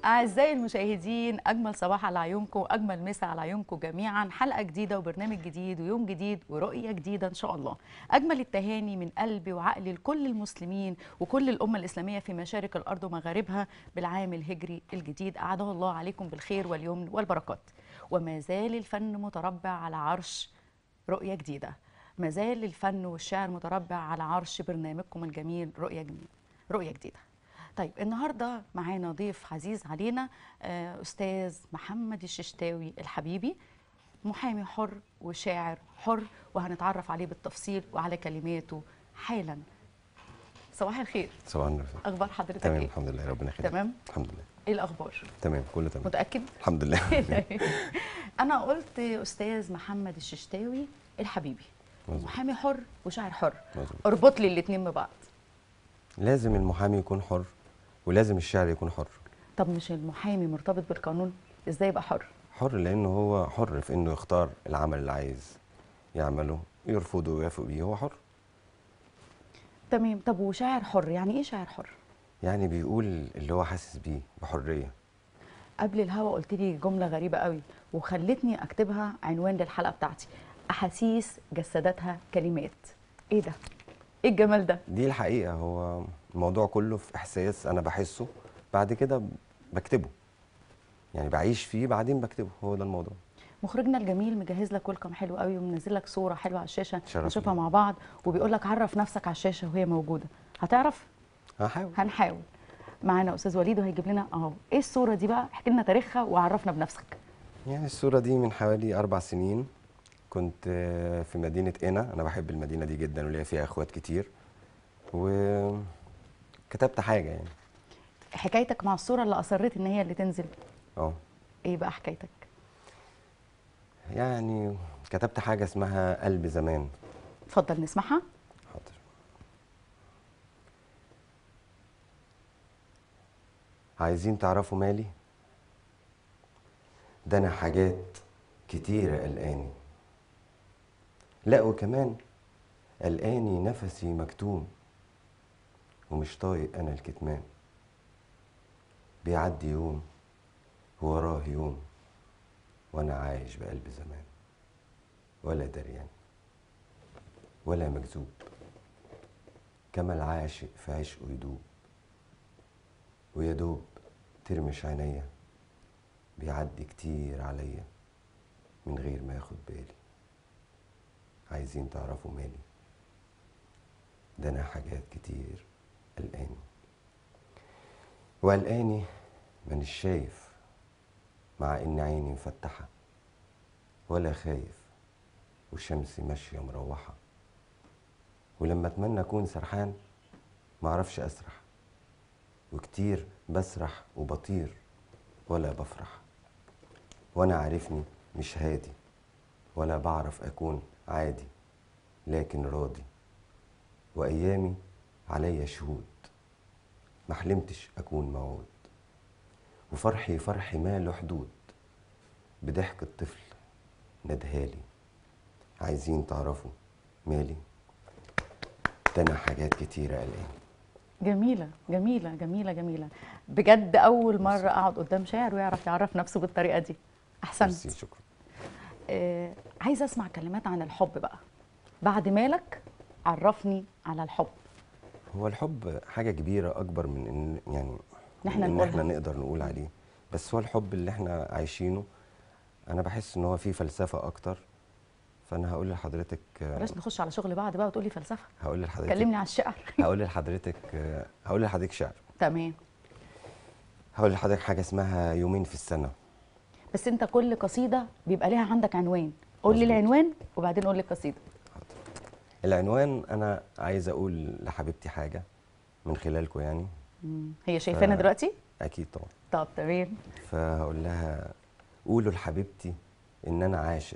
أعزائي المشاهدين أجمل صباح على عيونكم أجمل مسا على عيونكم جميعا حلقة جديدة وبرنامج جديد ويوم جديد ورؤية جديدة إن شاء الله أجمل التهاني من قلبي وعقلي لكل المسلمين وكل الأمة الإسلامية في مشارق الأرض ومغاربها بالعام الهجري الجديد أعاده الله عليكم بالخير واليمن والبركات وما زال الفن متربع على عرش رؤية جديدة ما زال الفن والشعر متربع على عرش برنامجكم الجميل رؤية جميل رؤية جديدة طيب النهارده معانا ضيف عزيز علينا آه، استاذ محمد الششتاوي الحبيبي محامي حر وشاعر حر وهنتعرف عليه بالتفصيل وعلى كلماته حالا صباح الخير صباح النور اخبار حضرتك تمام ايه الحمد لله ربنا يخليك تمام الحمد لله ايه الاخبار تمام كله تمام متاكد الحمد لله انا قلت استاذ محمد الششتاوي الحبيبي مظبوط. محامي حر وشاعر حر مظبوط. اربط لي الاثنين ببعض لازم المحامي يكون حر ولازم الشاعر يكون حر طب مش المحامي مرتبط بالقانون ازاي يبقى حر حر لانه هو حر في انه يختار العمل اللي عايز يعمله يرفضه ويوافق بيه هو حر تمام طب وشاعر حر يعني ايه شاعر حر يعني بيقول اللي هو حاسس بيه بحريه قبل الهوا قلت لي جمله غريبه قوي وخلتني اكتبها عنوان للحلقه بتاعتي احاسيس جسدتها كلمات ايه ده ايه الجمال ده دي الحقيقه هو الموضوع كله في احساس انا بحسه بعد كده بكتبه يعني بعيش فيه بعدين بكتبه هو ده الموضوع مخرجنا الجميل مجهز لك ويلكم حلو قوي ومنزل لك صوره حلوه على الشاشه شرف نشوفها لي. مع بعض وبيقول لك عرف نفسك على الشاشه وهي موجوده هتعرف هحاول هنحاول معانا استاذ وليد وهيجيب لنا اهو ايه الصوره دي بقى احكي لنا تاريخها وعرفنا بنفسك يعني الصورة دي من حوالي أربع سنين كنت آه، في مدينة قنا أنا بحب المدينة دي جدا وليا فيها إخوات كتير وكتبت حاجة يعني حكايتك مع الصوره اللي اصريت ان هي اللي تنزل اه ايه بقى حكايتك يعني كتبت حاجة اسمها قلب زمان اتفضل نسمعها حاضر عايزين تعرفوا مالي ده انا حاجات كتيرة قلقاني لا وكمان قلقاني نفسي مكتوم ومش طايق انا الكتمان بيعدي يوم وراه يوم وانا عايش بقلب زمان ولا دريان ولا مجذوب كما العاشق في عشقه يدوب ويا دوب ترمش عينيا بيعدي كتير عليا من غير ما ياخد بالي عايزين تعرفوا مالي ده انا حاجات كتير قلقاني وقلقاني مانيش شايف مع ان عيني مفتحه ولا خايف والشمس ماشيه مروحه ولما اتمنى اكون سرحان معرفش اسرح وكتير بسرح وبطير ولا بفرح وانا عارفني مش هادي ولا بعرف اكون عادي لكن راضي وايامي عليا شهود ما حلمتش اكون موعود وفرحي فرحي ما له حدود بضحك الطفل ندهالي عايزين تعرفوا مالي ده انا حاجات كتيرة قلقاني جميلة جميلة جميلة جميلة بجد أول مرة أقعد قدام شاعر ويعرف يعرف نفسه بالطريقة دي أحسنت ميرسي شكرا آه عايزة أسمع كلمات عن الحب بقى بعد مالك عرفني على الحب هو الحب حاجة كبيرة أكبر من إن يعني إن إحنا إن نقولها. إحنا نقدر نقول عليه بس هو الحب اللي إحنا عايشينه أنا بحس إن هو فيه فلسفة أكتر فأنا هقول لحضرتك بلاش نخش على شغل بعض بقى وتقولي فلسفة هقول لحضرتك كلمني على الشعر هقول لحضرتك هقول لحضرتك شعر تمام هقول لحضرتك حاجة اسمها يومين في السنة بس أنت كل قصيدة بيبقى ليها عندك عنوان قول لي مظبوط. العنوان وبعدين قول لي القصيدة العنوان أنا عايز أقول لحبيبتي حاجة من خلالكم يعني مم. هي شايفانا ف- دلوقتي أكيد طبعا طب تمام فهقول لها قولوا لحبيبتي ان انا عاشق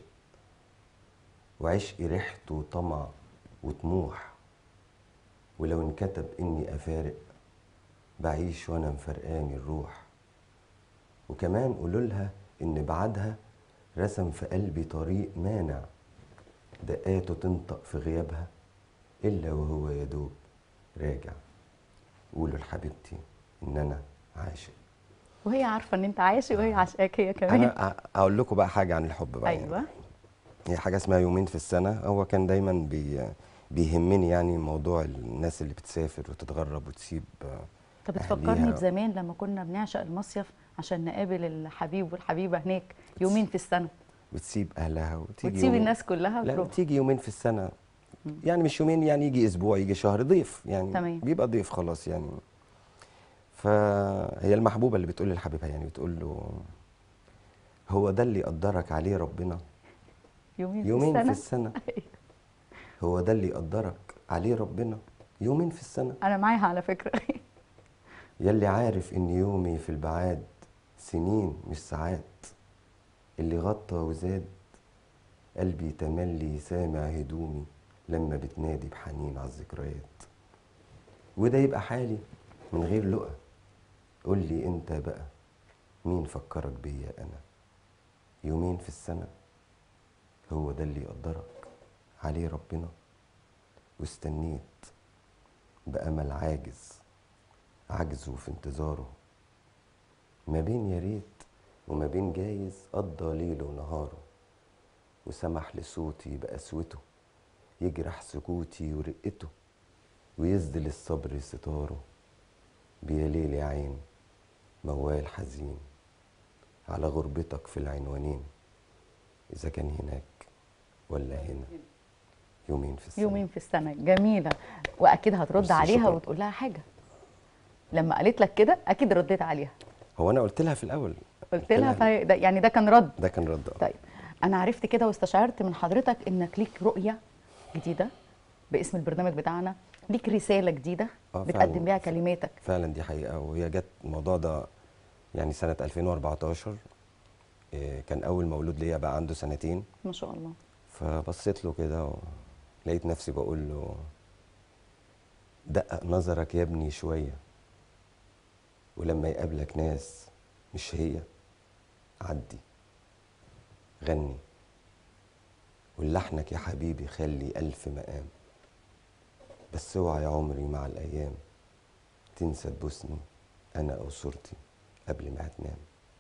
وعشقي ريحته طمع وطموح ولو انكتب اني افارق بعيش وانا مفرقاني الروح وكمان قولوا لها ان بعدها رسم في قلبي طريق مانع دقاته تنطق في غيابها الا وهو يدوب راجع قولوا لحبيبتي ان انا عاشق وهي عارفه ان انت عاشق وهي عاشقاك هي كمان انا أ- اقول لكم بقى حاجه عن الحب بقى ايوه يعني. هي حاجه اسمها يومين في السنه هو كان دايما بي بيهمني يعني موضوع الناس اللي بتسافر وتتغرب وتسيب آه، طب بتفكرني أهليها. بزمان لما كنا بنعشق المصيف عشان نقابل الحبيب والحبيبه هناك يومين في السنه وتسيب اهلها وتيجي وتسيب يومين- الناس كلها لا وتروح بتيجي يومين في السنه يعني مش يومين يعني يجي اسبوع يجي شهر ضيف يعني تمام. بيبقى ضيف خلاص يعني فهي المحبوبه اللي بتقول لحبيبها يعني بتقول له هو ده اللي قدرك عليه ربنا يومين, يومين في في السنه السنه هو ده اللي قدرك عليه ربنا يومين في السنه انا معاها على فكره يلي عارف ان يومي في البعاد سنين مش ساعات اللي غطى وزاد قلبي تملي سامع هدومي لما بتنادي بحنين على الذكريات وده يبقى حالي من غير لقى قول لي انت بقى مين فكرك بيا انا يومين في السنة هو ده اللي يقدرك عليه ربنا واستنيت بأمل عاجز عجزه في انتظاره ما بين يا ريت وما بين جايز قضى ليله ونهاره وسمح لصوتي بقسوته يجرح سكوتي ورقته ويسدل الصبر ستاره بيا ليل يا عين موال حزين على غربتك في العنوانين إذا كان هناك ولا هنا يومين في السنة يومين في السنه جميله واكيد هترد ميرسي، عليها شكراً. وتقول لها حاجه لما قالت لك كده اكيد رديت عليها هو أنا قلت لها في الأول قلت لها في... ده يعني ده كان رد ده كان رد آه. طيب انا عرفت كده واستشعرت من حضرتك انك ليك رؤيه جديده باسم البرنامج بتاعنا ليك رساله جديده آه، بتقدم فعلاً. بيها كلماتك فعلا دي حقيقة وهي جت الموضوع ده يعني سنة 2014 إيه، كان أول مولود ليا بقى عنده سنتين ما شاء الله فبصيت له كده ولقيت نفسي بقول له دقق نظرك يا ابني شوية ولما يقابلك ناس مش هي عدي غني ولحنك يا حبيبي خلي ألف مقام بس اوعى يا عمري مع الأيام تنسى تبوسني أنا أو صورتي قبل ما هتنام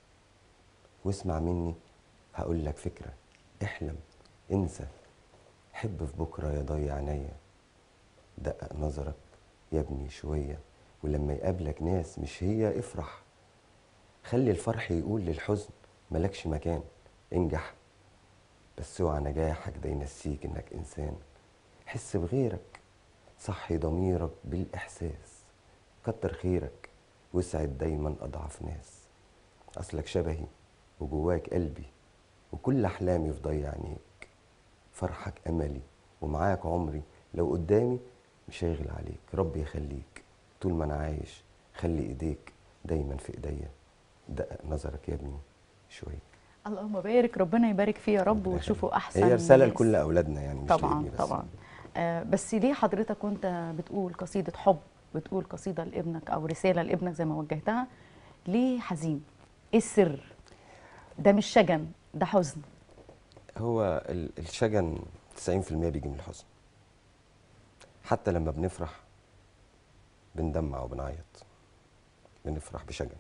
واسمع مني هقول لك فكرة احلم انسى حب في بكرة يا ضي عينيا دقق نظرك يا ابني شوية ولما يقابلك ناس مش هي افرح خلي الفرح يقول للحزن ملكش مكان انجح بس اوعى نجاحك ده ينسيك انك انسان حس بغيرك صحي ضميرك بالاحساس كتر خيرك واسعد دايما اضعف ناس اصلك شبهي وجواك قلبي وكل احلامي في ضي عينيك فرحك املي ومعاك عمري لو قدامي مش هيغلى عليك ربي يخليك طول ما انا عايش خلي ايديك دايما في ايديا دقق نظرك يا ابني شويه اللهم بارك ربنا يبارك فيه يا رب ربنا وتشوفوا يخليك. احسن هي رساله ناس. لكل اولادنا يعني مش طبعا لابني بس طبعا آه بس ليه حضرتك وانت بتقول قصيده حب بتقول قصيده لابنك او رساله لابنك زي ما وجهتها ليه حزين ايه السر ده مش شجن ده حزن هو ال- الشجن 90% بيجي من الحزن حتى لما بنفرح بندمع وبنعيط بنفرح بشجن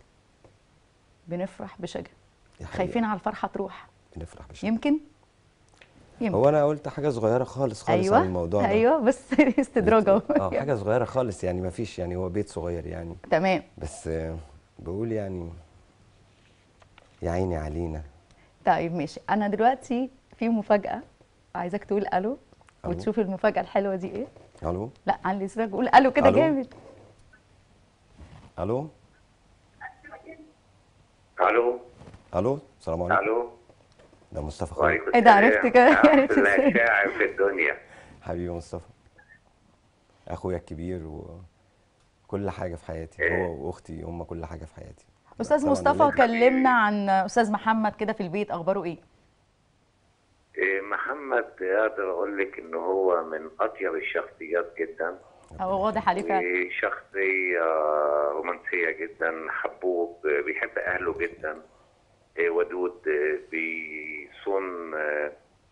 بنفرح بشجن دي حقيقة. خايفين على الفرحه تروح بنفرح بشجن يمكن يمكن هو انا قلت حاجه صغيره خالص خالص ايوه عن الموضوع ده ايوه بس استدراج اهو اه حاجه صغيره خالص يعني ما فيش يعني هو بيت صغير يعني تمام بس آه، بقول يعني يا عيني علينا طيب ماشي انا دلوقتي في مفاجاه عايزاك تقول الو ألو. وتشوف المفاجاه الحلوه دي ايه الو لا علي صوتك قول الو كده ألو. جامد الو الو الو السلام عليكم الو ده مصطفى خالد وعليكم إيه ده، السلام. عرفت كده؟ عرفت احلى إزاي؟ شاعر في الدنيا حبيبي مصطفى اخويا الكبير وكل حاجه في حياتي إيه. هو واختي هم كل حاجه في حياتي استاذ طبعاً مصطفى ولاد- كلمنا عن استاذ محمد كده في البيت اخباره ايه إيه، محمد اقدر اقول لك ان هو من اطيب الشخصيات جدا هو واضح عليه فعلا شخصية رومانسية جدا حبوب بيحب أهله جدا إيه، ودود إيه، بيصون آه،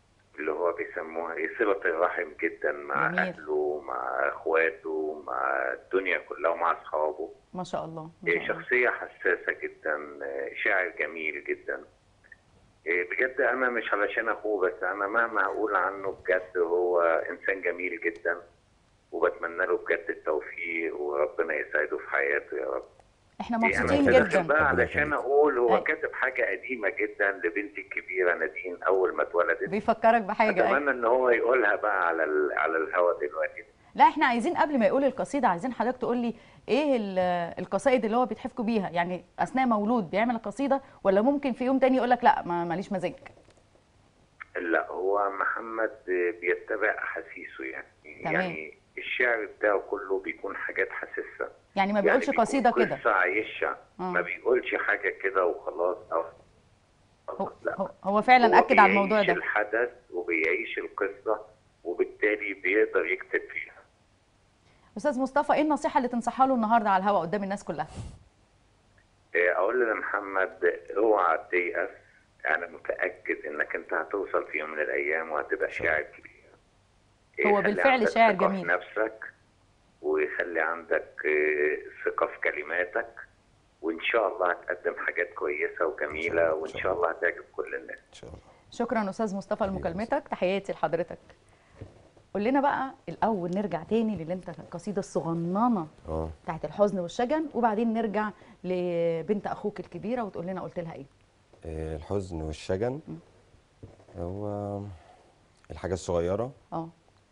اللي هو بيسموها ايه صلة الرحم جدا مع جميل. اهله مع اخواته مع الدنيا كلها ومع اصحابه ما شاء الله ما إيه، شاء الله. شخصية حساسة جدا إيه، شاعر جميل جدا إيه، بجد أنا مش علشان أخوه بس أنا مهما هقول عنه بجد هو إنسان جميل جدا وبتمنى له بجد التوفيق وربنا يسعده في حياته يا رب احنا إيه، أنا مبسوطين مش داخل جدا بقى ربنا علشان يخليك. أقول هو أي. كاتب حاجة قديمة جدا لبنتي الكبيرة نادين أول ما اتولدت بيفكرك بحاجه أيوة. أتمنى إن هو يقولها بقى على ال... على الهوا دلوقتي لا احنا عايزين قبل ما يقول القصيده عايزين حضرتك تقول لي ايه ال- القصائد اللي هو بيتحفكوا بيها يعني اثناء مولود بيعمل القصيده ولا ممكن في يوم تاني يقول لك لا ما ماليش مزاج لا هو محمد بيتبع احاسيسه يعني تمام. يعني الشعر بتاعه كله بيكون حاجات حاسسها يعني ما بيقولش بيكون قصيده كده قصه عايشها آه. ما بيقولش حاجه كده وخلاص او هو, لا هو, هو فعلا هو اكد على الموضوع بيعيش ده الحدث وبيعيش القصه وبالتالي بيقدر يكتب فيها استاذ مصطفى ايه النصيحه اللي تنصحها له النهارده على الهواء قدام الناس كلها إيه، اقول لمحمد اوعى تيأس انا متاكد انك انت هتوصل في يوم من الايام وهتبقى شاعر كبير إيه، هو خلي بالفعل عندك شاعر ثقة في جميل. نفسك ويخلي عندك آه، ثقه في كلماتك وان شاء الله هتقدم حاجات كويسه وجميله وان شاء الله هتعجب كل الناس ان شاء الله شكرا استاذ مصطفى لمكالمتك تحياتي لحضرتك قول لنا بقى الاول نرجع تاني للي انت القصيده الصغننه اه بتاعت الحزن والشجن وبعدين نرجع لبنت اخوك الكبيره وتقول لنا قلت لها ايه إيه، الحزن والشجن هو الحاجة الصغيرة اه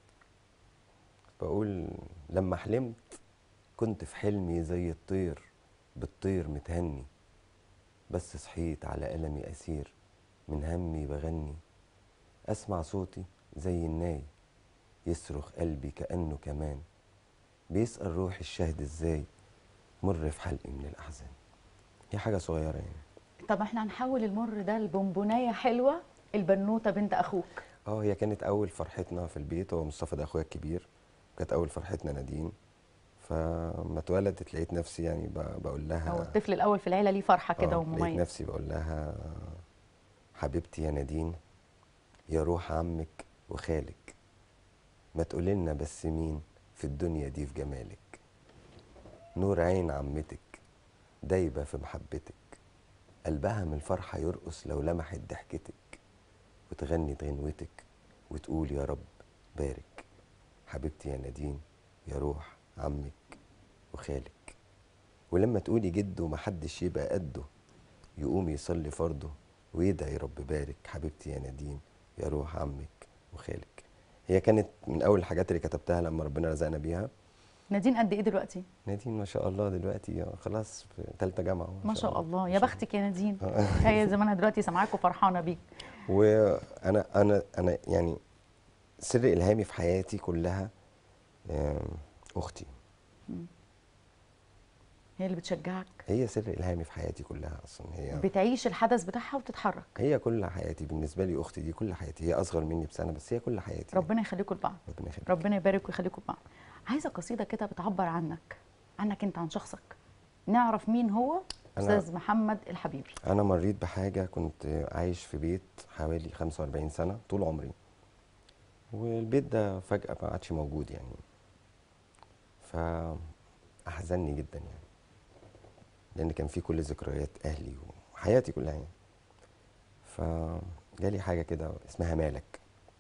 بقول لما حلمت كنت في حلمي زي الطير بالطير متهني بس صحيت على ألمي أسير من همي بغني أسمع صوتي زي الناي يصرخ قلبي كأنه كمان بيسأل روحي الشهد ازاي مر في حلقي من الأحزان هي حاجة صغيرة يعني طب احنا هنحول المر ده لبونبونايه حلوه البنوته بنت اخوك اه هي كانت اول فرحتنا في البيت هو مصطفى ده اخويا الكبير كانت اول فرحتنا نادين فلما اتولدت لقيت نفسي يعني ب- بقول لها هو الطفل الاول في العيله ليه فرحه كده آه، لقيت ومميز نفسي بقول لها حبيبتي يا نادين يا روح عمك وخالك ما تقولي لنا بس مين في الدنيا دي في جمالك نور عين عمتك دايبة في محبتك قلبها من الفرحة يرقص لو لمحت ضحكتك وتغني غنوتك وتقول يا رب بارك حبيبتي يا نادين يا روح عمك وخالك ولما تقولي جده محدش يبقى قده يقوم يصلي فرضه ويدعي رب بارك حبيبتي يا نادين يا روح عمك وخالك هي كانت من اول الحاجات اللي كتبتها لما ربنا رزقنا بيها نادين قد ايه دلوقتي نادين ما شاء الله دلوقتي خلاص في ثالثه جامعه أهو ما شاء الله يا ما شاء بختك يا نادين هي زمانها دلوقتي سامعاك وفرحانه بيك وانا انا انا يعني سر الهامي في حياتي كلها آم، اختي هي اللي بتشجعك هي سر الهامي في حياتي كلها اصلا هي بتعيش الحدث بتاعها وتتحرك هي كل حياتي بالنسبه لي اختي دي كل حياتي هي اصغر مني بسنه بس هي كل حياتي ربنا يخليكم لبعض ربنا يخليك ربنا يبارك ويخليكم لبعض عايزه قصيده كده بتعبر عنك عنك انت عن شخصك نعرف مين هو أنا- استاذ محمد الحبيبي انا مريت بحاجه كنت عايش في بيت حوالي 45 سنه طول عمري والبيت ده فجاه ما عادش موجود يعني فاحزني جدا يعني لان كان فيه كل ذكريات اهلي وحياتي كلها يعني فجالي حاجه كده اسمها مالك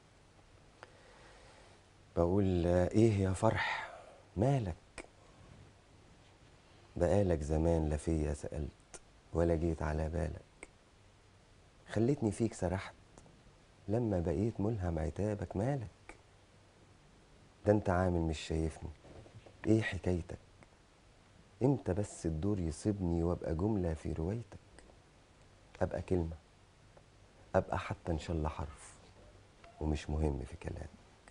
بقول ايه يا فرح مالك بقالك زمان لا فيا سألت ولا جيت على بالك خلتني فيك سرحت لما بقيت ملهم عتابك مالك ده انت عامل مش شايفني ايه حكايتك امتى بس الدور يصيبني وابقى جملة في روايتك ابقى كلمة ابقى حتى ان شاء الله حرف ومش مهم في كلامك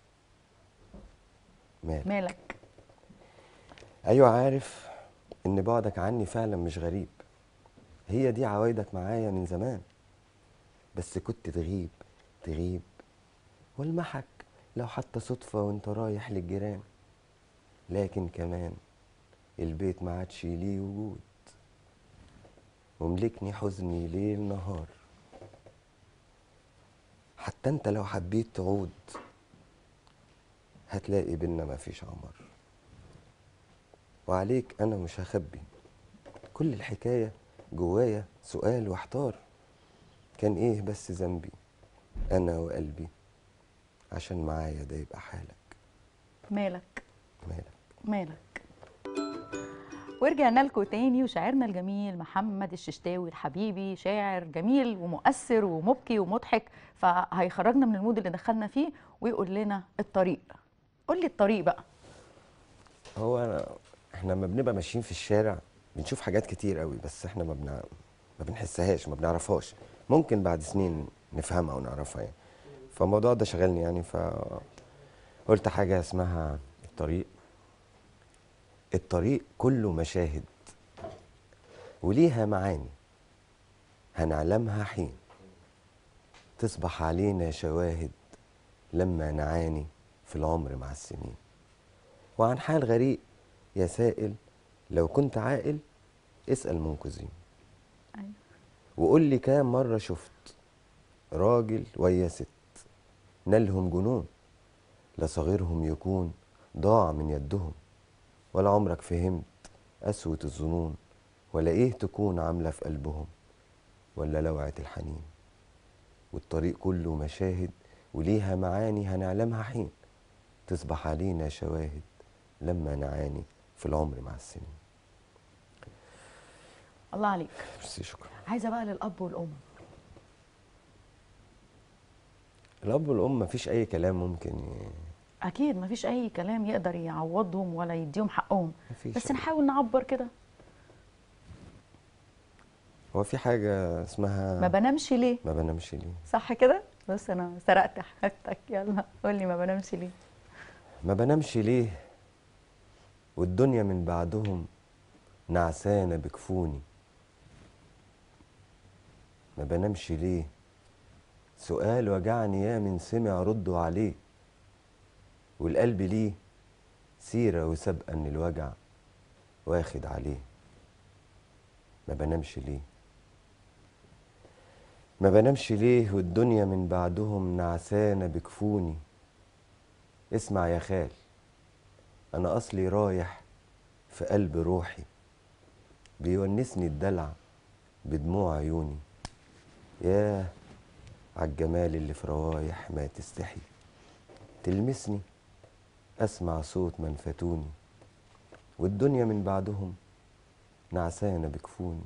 مالك مالك ايوه عارف ان بعدك عني فعلا مش غريب هي دي عوايدك معايا من زمان بس كنت تغيب تغيب والمحك لو حتى صدفة وانت رايح للجيران لكن كمان البيت ما عادش ليه وجود وملكني حزني ليل نهار حتى انت لو حبيت تعود هتلاقي بينا مفيش عمر وعليك انا مش هخبي كل الحكاية جوايا سؤال واحتار كان ايه بس ذنبي انا وقلبي عشان معايا ده يبقى حالك مالك مالك مالك ورجعنا لكم تاني وشاعرنا الجميل محمد الششتاوي الحبيبي شاعر جميل ومؤثر ومبكي ومضحك فهيخرجنا من المود اللي دخلنا فيه ويقول لنا الطريق قول لي الطريق بقى هو أنا احنا لما بنبقى ماشيين في الشارع بنشوف حاجات كتير قوي بس احنا ما بنع... ما بنحسهاش ما بنعرفهاش ممكن بعد سنين نفهمها ونعرفها يعني فالموضوع ده شغلني يعني ف قلت حاجة اسمها الطريق الطريق كله مشاهد وليها معاني هنعلمها حين تصبح علينا شواهد لما نعاني في العمر مع السنين وعن حال غريق يا سائل لو كنت عاقل اسأل منقذين أيوة. وقول لي كام مرة شفت راجل ويا ست نالهم جنون لا صغيرهم يكون ضاع من يدهم ولا عمرك فهمت قسوة الظنون ولا ايه تكون عاملة في قلبهم ولا لوعة الحنين والطريق كله مشاهد وليها معاني هنعلمها حين تصبح علينا شواهد لما نعاني في العمر مع السنين الله عليك ميرسي شكرا عايزه بقى للاب والام الأب والأم مفيش أي كلام ممكن ي... اكيد مفيش اي كلام يقدر يعوضهم ولا يديهم حقهم مفيش بس أي- نحاول نعبر كده هو في حاجة اسمها ما بنامش ليه ما بنامش ليه صح كده بص انا سرقت حاجتك يلا قول لي ما بنامش ليه ما بنامش ليه والدنيا من بعدهم نعسانة بكفوني ما بنامش ليه سؤال وجعني يا من سمع ردوا عليه والقلب ليه سيرة وسابقة ان الوجع واخد عليه ما بنامش ليه ما بنامش ليه والدنيا من بعدهم نعسانة بكفوني اسمع يا خال انا اصلي رايح في قلب روحي بيونسني الدلع بدموع عيوني ياه عالجمال اللي في روايح ما تستحي تلمسني اسمع صوت من فاتوني والدنيا من بعدهم نعسانة بكفوني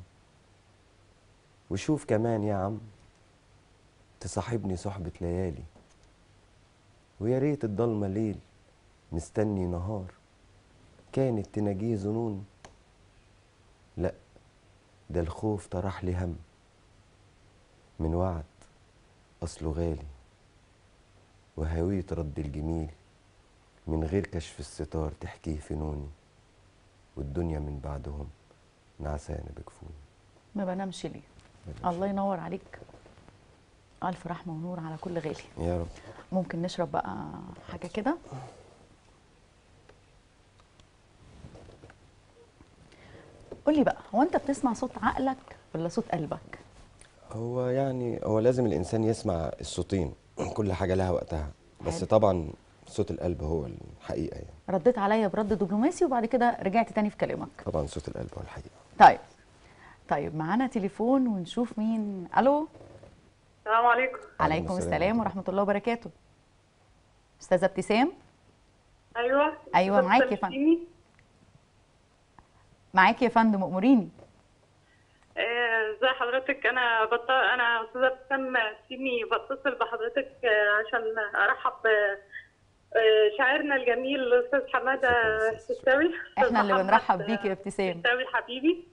وشوف كمان يا عم تصاحبني صحبة ليالي ويا ريت الضلمة ليل مستني نهار كانت تناجيه ظنون لا ده الخوف طرح لي هم من وعد أصله غالي وهوية رد الجميل من غير كشف الستار تحكيه فنوني والدنيا من بعدهم نعسانة بكفوني ما بنامش ليه الله ينور عليك الف رحمه ونور على كل غالي يا رب ممكن نشرب بقى حاجه كده قولي بقى هو انت بتسمع صوت عقلك ولا صوت قلبك هو يعني هو لازم الإنسان يسمع الصوتين كل حاجة لها وقتها بس حلو. طبعا صوت القلب هو الحقيقة يعني رديت عليا برد دبلوماسي وبعد كده رجعت تاني في كلامك طبعا صوت القلب هو الحقيقة طيب طيب معانا تليفون ونشوف مين الو السلام عليكم عليكم السلام. السلام ورحمه الله وبركاته استاذه ابتسام ايوه أيوة، أستاذ معاكي يا فندم. سامحيني. معاكي يا فندم اموريني آه، ازي حضرتك انا بط... انا استاذه ابتسام سيمي بتصل بحضرتك آه، عشان ارحب ب- آه، شاعرنا الجميل الاستاذ حماده السيستاوي أستاذ احنا اللي محمد بنرحب بيكي يا ابتسام السيستاوي حبيبي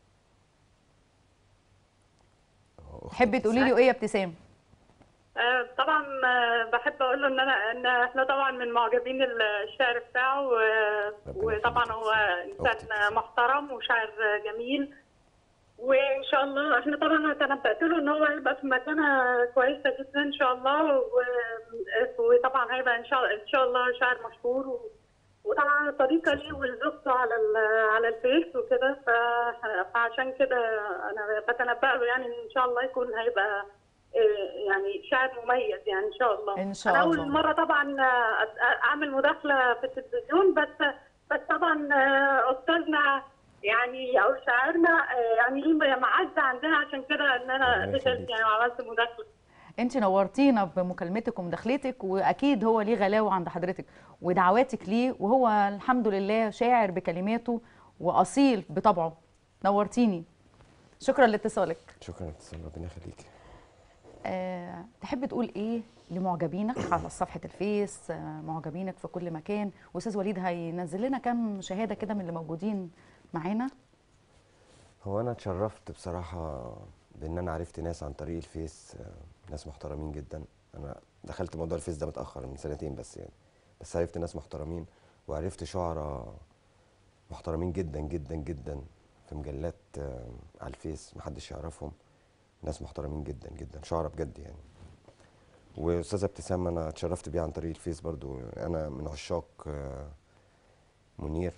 تحبي تقولي له ايه يا ابتسام آه، طبعا آه، بحب اقول له ان انا ان احنا طبعا من معجبين الشعر بتاعه و- ربنا وطبعا هو يخليك. انسان محترم وشاعر جميل وان شاء الله احنا طبعا تنبأت له ان هو هيبقى في مكانه كويسه جدا ان شاء الله و- وطبعا هيبقى ان شاء ان شاء الله شاعر مشهور و- وطبعا صديقه ليه وزوجته على ال- على الفيس وكده ف- فعشان كده انا بتنبأ له يعني ان شاء الله يكون هيبقى آه، يعني شاعر مميز يعني ان شاء الله إن شاء أنا الله. اول مره طبعا آه، أت- اعمل مداخله في التلفزيون بس بس طبعا آه، استاذنا يعني او شاعرنا آه، يعني ليه معزه عندنا عشان كده ان انا الله دخلت يخليك. يعني وعملت مداخله انت نورتينا بمكالمتك ومداخلتك واكيد هو ليه غلاوه عند حضرتك ودعواتك ليه وهو الحمد لله شاعر بكلماته واصيل بطبعه نورتيني شكرا لاتصالك شكرا يا اتصال ربنا يخليك أه تحب تقول ايه لمعجبينك على صفحه الفيس آه، معجبينك في كل مكان واستاذ وليد هينزل لنا كام شهاده كده من اللي موجودين معانا هو انا اتشرفت بصراحه بان انا عرفت ناس عن طريق الفيس آه، ناس محترمين جدا انا دخلت موضوع الفيس ده متاخر من سنتين بس يعني بس عرفت ناس محترمين وعرفت شعراء محترمين جدا جدا جدا في مجلات آه، على الفيس محدش يعرفهم ناس محترمين جدا جدا شعراء بجد يعني واستاذه ابتسام انا اتشرفت بيها عن طريق الفيس برضو انا من عشاق آه، منير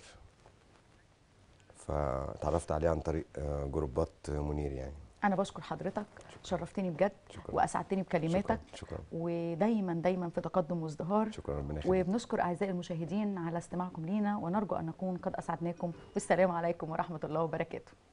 فتعرفت عليه عن طريق آه، جروبات منير يعني انا بشكر حضرتك شرفتني بجد شكرا. واسعدتني بكلماتك شكرا شكرا ودايما دايما في تقدم وازدهار شكرا ربنا يخليك وبنشكر اعزائي المشاهدين على استماعكم لينا ونرجو ان نكون قد اسعدناكم والسلام عليكم ورحمه الله وبركاته